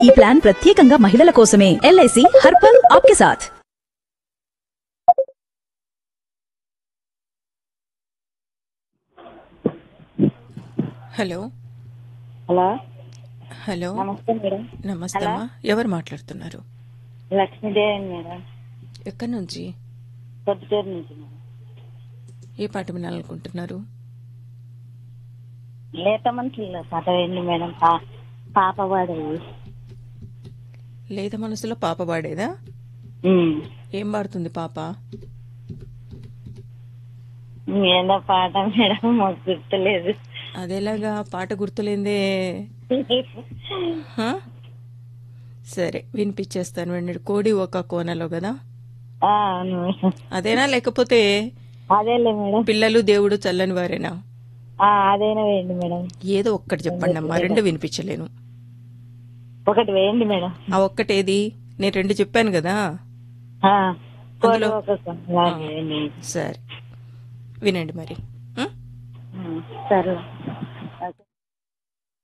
ఈ ప్లాన్ ప్రత్యేకంగా మహిళల కోసమే ఎల్ఐసి హర్పల్ ఆప్కే సాథ్ హలో హలో హలో నమస్తే మేడం నమస్తే అమ్మా ఎవరు మాట్లాడుతున్నారు లక్ష్మీదేవి మేడం ఎక్కడి నుంచి పొద్దుటూరు నుంచి మేడం ఏ పాట వినాలనుకుంటున్నారు లేత మనుషుల్లో పాట వేయండి మేడం పా పాప పాడేది లేత మనసులో పాప పాడేదా ఉమ్. ఏం పాడుతుంది పాప ఏదో పాట మేడం మాకు గుర్తులేదు అదేలాగా పాట గుర్తులేందే హా? సరే వినిపించేస్తాను వెండి కోడి ఒక కోనలో కదా ఆ, అవును మేడం అదేనా లేకపోతే అదేలే మేడం పిల్లలు దేవుడు చల్లని వారేనా ఆ, అదేనా వేయండి మేడం ఏదో ఒక్కటి చెప్పండి అమ్మా రెండు వినిపించలేను ఒకటి వేయండి మేడం ఆ ఒక్కటేది నేను రెండు చెప్పాను కదా ఆ, కోడి అందులో- ఒక కొనలా వేయండి సరే వినండి మరి ఉం? ఉమ్, సరే